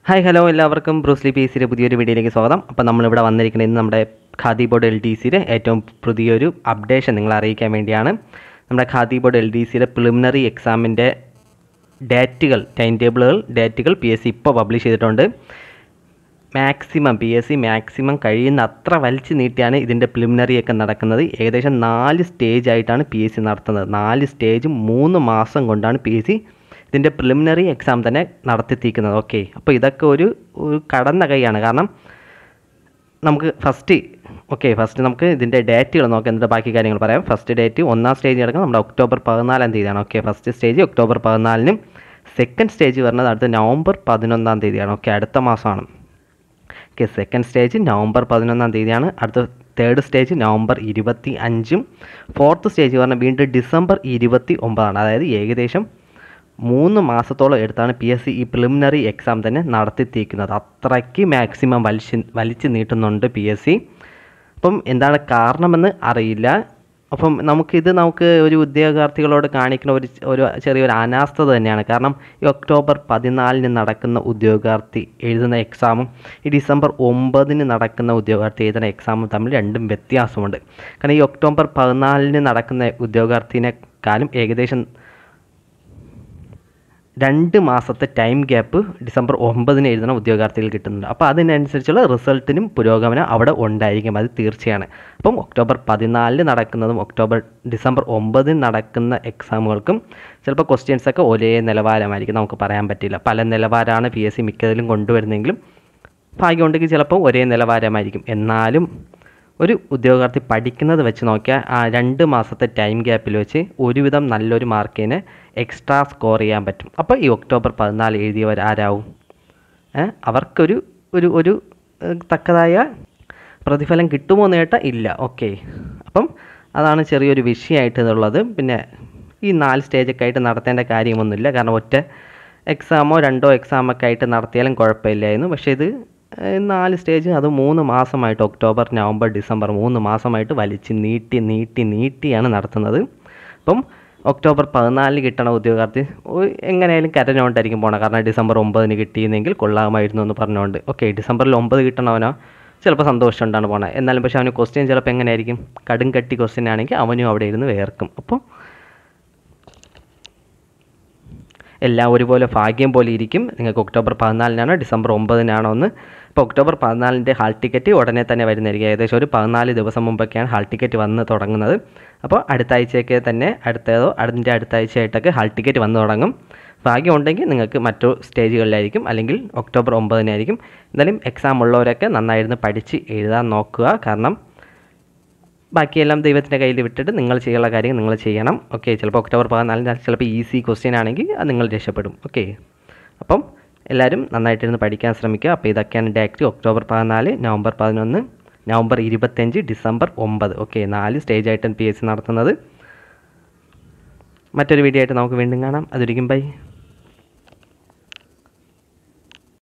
Hi hello എല്ലാവർക്കും Bruce Lee P സിയുടെ പുതിയൊരു വീഡിയോയിലേക്ക് സ്വാഗതം അപ്പോൾ നമ്മളിവിടെ വന്നിരിക്കുന്നത് ഇന്ന് നമ്മുടെ ഖാദി ബോർഡ് എൽ ഡി സിയുടെ ഏറ്റവും പുതിയൊരു അപ്ഡേഷൻ നിങ്ങളെ അറിയിക്കാൻ വേണ്ടിയാണ് നമ്മുടെ ഖാദി ബോർഡ് എൽ ഡി സിയുടെ പ്രിലിമിനറി എക്സാമിൻ്റെ ഡേറ്റുകൾ ടൈം ടേബിളുകൾ ഡേറ്റുകൾ പി എസ് സി ഇപ്പോൾ പബ്ലിഷ് ചെയ്തിട്ടുണ്ട് maximum P S C maximum കഴിയുന്ന അത്ര വലിച്ചു നീട്ടിയാണ് ഇതിൻ്റെ പ്രിലിമിനറി ഒക്കെ നടക്കുന്നത് ഏകദേശം നാല് സ്റ്റേജ് ആയിട്ടാണ് പി എസ് സി നടത്തുന്നത് നാല് സ്റ്റേജും മൂന്ന് മാസം കൊണ്ടാണ് പി എസ് സി ഇതിൻ്റെ പ്രിലിമിനറി എക്സാം തന്നെ നടത്തിത്തിക്കുന്നത് ഓക്കെ അപ്പോൾ ഇതൊക്കെ ഒരു ഒരു കടന്ന കൈയാണ് കാരണം നമുക്ക് ഫസ്റ്റ് ഓക്കെ ഫസ്റ്റ് നമുക്ക് ഇതിൻ്റെ ഡേറ്റുകൾ നോക്കാം എന്നിട്ട് ബാക്കി കാര്യങ്ങൾ പറയാം ഫസ്റ്റ് ഡേറ്റ് ഒന്നാം സ്റ്റേജ് നടക്കുന്നത് നമ്മുടെ ഒക്ടോബർ പതിനാലാം തീയതിയാണ് ഓക്കെ ഫസ്റ്റ് സ്റ്റേജ് ഒക്ടോബർ പതിനാലിനും സെക്കൻഡ് സ്റ്റേജ് വരുന്നത് അടുത്ത നവംബർ പതിനൊന്നാം തീയതിയാണ് ഓക്കെ അടുത്ത മാസമാണ് ഓക്കെ സെക്കൻഡ് സ്റ്റേജ് നവംബർ പതിനൊന്നാം തീയതിയാണ് അടുത്ത തേർഡ് സ്റ്റേജ് നവംബർ ഇരുപത്തി അഞ്ചും ഫോർത്ത് സ്റ്റേജ് പറഞ്ഞാൽ വീണ്ടും ഡിസംബർ ഇരുപത്തി ഒമ്പതാണ് അതായത് ഏകദേശം മൂന്ന് മാസത്തോളം എടുത്താണ് പി എസ് സി ഈ പ്രിലിമിനറി എക്സാം തന്നെ നടത്തിത്തിരിക്കുന്നത് അത്രയ്ക്ക് മാക്സിമം വലിച്ച് വലിച്ചു നീട്ടുന്നുണ്ട് പി എസ് സി അപ്പം എന്താണ് കാരണമെന്ന് അറിയില്ല അപ്പം നമുക്കിത് നമുക്ക് ഒരു ഉദ്യോഗാർത്ഥികളോട് കാണിക്കുന്ന ഒരു ഒരു ചെറിയൊരു അനാസ്ഥത തന്നെയാണ് കാരണം ഈ ഒക്ടോബർ പതിനാലിന് നടക്കുന്ന ഉദ്യോഗാർത്ഥി എഴുതുന്ന എക്സാമും ഈ ഡിസംബർ ഒമ്പതിന് നടക്കുന്ന ഉദ്യോഗാർത്ഥി എഴുതുന്ന എക്സാമും തമ്മിൽ രണ്ടും വ്യത്യാസമുണ്ട് കാരണം ഈ ഒക്ടോബർ പതിനാലിന് നടക്കുന്ന ഉദ്യോഗാർത്ഥിനെക്കാളും ഏകദേശം രണ്ട് മാസത്തെ ടൈം ഗ്യാപ്പ് ഡിസംബർ ഒമ്പതിന് എഴുതുന്ന ഉദ്യോഗാർത്ഥികൾ കിട്ടുന്നുണ്ട് അപ്പോൾ അതിനനുസരിച്ചുള്ള റിസൾട്ടിനും പുരോഗമനം അവിടെ ഉണ്ടായിരിക്കും അത് തീർച്ചയാണ് അപ്പം ഒക്ടോബർ പതിനാലിന് നടക്കുന്നതും ഒക്ടോബർ ഡിസംബർ ഒമ്പതിന് നടക്കുന്ന എക്സാമുകൾക്കും ചിലപ്പോൾ ക്വസ്റ്റ്യൻസ് ഒക്കെ ഒരേ നിലവാരമായിരിക്കും നമുക്ക് പറയാൻ പറ്റില്ല പല നിലവാരമാണ് പി എസ് സി മിക്കതിലും കൊണ്ടുവരുന്നെങ്കിലും ഭാഗ്യമുണ്ടെങ്കിൽ ചിലപ്പോൾ ഒരേ നിലവാരമായിരിക്കും എന്നാലും ഒരു ഉദ്യോഗാർത്ഥി പഠിക്കുന്നത് വെച്ച് നോക്കിയാൽ ആ രണ്ട് മാസത്തെ ടൈം ഗ്യാപ്പിൽ വെച്ച് ഒരുവിധം നല്ലൊരു മാർക്കിന് എക്സ്ട്രാ സ്കോർ ചെയ്യാൻ പറ്റും അപ്പോൾ ഈ ഒക്ടോബർ പതിനാല് എഴുതിയവർ ആരാവും ഏ? അവർക്കൊരു ഒരു ഒരു ഏഹ്, തക്കതായ പ്രതിഫലം കിട്ടുമോ എന്ന് കേട്ടാൽ ഇല്ല ഓക്കെ അപ്പം അതാണ് ചെറിയൊരു വിഷയമായിട്ടുള്ളത് പിന്നെ ഈ നാല് സ്റ്റേജൊക്കെ ആയിട്ട് നടത്തേണ്ട കാര്യമൊന്നുമില്ല കാരണം ഒറ്റ എക്സാമോ രണ്ടോ എക്സാമൊക്കെ ആയിട്ട് നടത്തിയാലും കുഴപ്പമില്ലായിരുന്നു പക്ഷേ ഇത് ഏഹ്, നാല് സ്റ്റേജ് അത് മൂന്ന് മാസമായിട്ട് ഒക്ടോബർ നവംബർ ഡിസംബർ മൂന്ന് മാസമായിട്ട് വലിച്ച് നീട്ടി നീട്ടി നീട്ടിയാണ് നടത്തുന്നത് അപ്പം ഒക്ടോബർ പതിനാലിന് കിട്ടണ ഉദ്യോഗാർത്ഥി ഒ- എങ്ങനെയായാലും കരഞ്ഞുകൊണ്ടായിരിക്കും പോകണം കാരണം ഡിസംബർ ഒമ്പതിന് കിട്ടിയെന്നെങ്കിൽ കൊള്ളാമായിരുന്നു എന്ന് പറഞ്ഞുകൊണ്ട് ഓക്കെ ഡിസംബറിൽ ഒമ്പത് കിട്ടണവനോ ചിലപ്പോൾ സന്തോഷമുണ്ടാണ് പോണത് എന്നാലും പക്ഷേ അവന് ക്വസ്റ്റ്യൻ ചിലപ്പോൾ എങ്ങനെയായിരിക്കും കടും കട്ടി ക്വസ്റ്റ്യൻ ആണെങ്കിൽ അവനും അവിടെ ഇരുന്ന് വേർക്കും അപ്പോൾ എല്ലാം ഒരുപോലെ ഭാഗ്യം പോലെ ഇരിക്കും നിങ്ങൾക്ക് ഒക്ടോബർ പതിനാലിനാണോ ഡിസംബർ ഒമ്പതിനാണോ എന്ന് ഇപ്പോൾ ഒക്ടോബർ പതിനാലിൻ്റെ ഹാൾ ടിക്കറ്റ് ഉടനെ തന്നെ വരുന്നതായിരിക്കും ഏകദേശം ഒരു പതിനാല് ദിവസം മുമ്പൊക്കെയാണ് ഹാൾ ടിക്കറ്റ് വന്ന് തുടങ്ങുന്നത് അപ്പോൾ അടുത്ത ആഴ്ചയൊക്കെ തന്നെ അടുത്തതോ അതിൻ്റെ അടുത്ത ആഴ്ചയായിട്ടൊക്കെ ഹാൾ ടിക്കറ്റ് വന്ന് തുടങ്ങും ഭാഗ്യം ഉണ്ടെങ്കിൽ നിങ്ങൾക്ക് മറ്റു സ്റ്റേജുകളിലായിരിക്കും അല്ലെങ്കിൽ ഒക്ടോബർ ഒമ്പതിനായിരിക്കും എന്തായാലും എക്സാം ഉള്ളവരൊക്കെ നന്നായിരുന്നു പഠിച്ച് എഴുതാൻ നോക്കുക കാരണം ബാക്കിയെല്ലാം ദൈവത്തിൻ്റെ കയ്യിൽ വിട്ടിട്ട് നിങ്ങൾ ചെയ്യാനുള്ള കാര്യം നിങ്ങൾ ചെയ്യണം ഓക്കെ ചിലപ്പോൾ ഒക്ടോബർ പതിനാലിന് ചിലപ്പോൾ ഈസി ക്വസ്റ്റ്യൻ ആണെങ്കിൽ അത് നിങ്ങൾ രക്ഷപ്പെടും ഓക്കെ അപ്പം എല്ലാവരും നന്നായിട്ടിരുന്ന് പഠിക്കാൻ ശ്രമിക്കുക അപ്പോൾ ഇതൊക്കെയാണ് ഡയറക്റ്റ് ഒക്ടോബർ പതിനാല് നവംബർ പതിനൊന്ന് നവംബർ ഇരുപത്തഞ്ച് ഡിസംബർ ഒമ്പത് ഓക്കെ നാല് സ്റ്റേജ് ആയിട്ടാണ് പി എസ് സി നടത്തുന്നത് മറ്റൊരു വീഡിയോ ആയിട്ട് നമുക്ക് വീണ്ടും കാണാം അതൊരിക്കും ബൈ